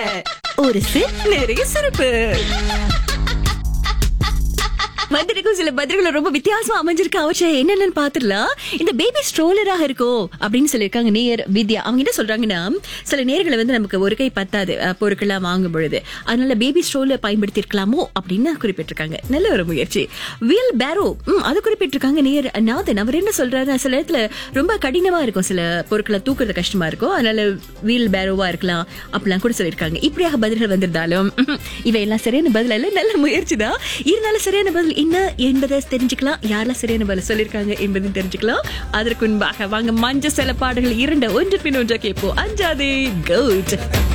ஒரு சிப் நிறைய சிறப்பு வந்திருக்கும் சில பதில்கள் ரொம்ப வித்தியாசமா அமைஞ்சிருக்கு அவற்றை என்னென்னு பாத்துடலாம் இந்த பேபி ஸ்ட்ரோலராக இருக்கும் அப்படின்னு சொல்லியிருக்காங்க நேயர் வித்யா அவங்க என்ன சொல்றாங்கன்னா சில நேர்களை வந்து நமக்கு ஒரு கை பத்தாது அஹ், பொருட்கள்லாம் வாங்கும் பொழுது அதனால பேபி ஸ்ட்ரோலர் பயன்படுத்தி இருக்கலாமோ அப்படின்னு குறிப்பிட்டிருக்காங்க நல்ல ஒரு முயற்சி வீல் பேரோ அது குறிப்பிட்டிருக்காங்க நேயர் நாதன் அவர் என்ன சொல்றாரு சில இடத்துல ரொம்ப கடினமா இருக்கும் சில பொருட்களை தூக்குறது கஷ்டமா இருக்கும் அதனால வீல் பேரோவா இருக்கலாம் அப்படிலாம் கூட சொல்லியிருக்காங்க இப்படியாக பதில்கள் வந்திருந்தாலும் ம்ஹும், இவையெல்லாம் சரியான பதில் அல்ல நல்ல முயற்சி தான் இருந்தாலும் சரியான பதில் என்ன என்பதை தெரிஞ்சுக்கலாம் யாரெல்லாம் சரியான பதில் சொல்லியிருக்காங்க என்பதையும் தெரிஞ்சுக்கலாம் அதற்கு முன்பாக வாங்க மஞ்ச சில பாடல்கள் இரண்டு ஒன்று பின் ஒன்றாக கேட்போம் அஞ்சாதே கவுட்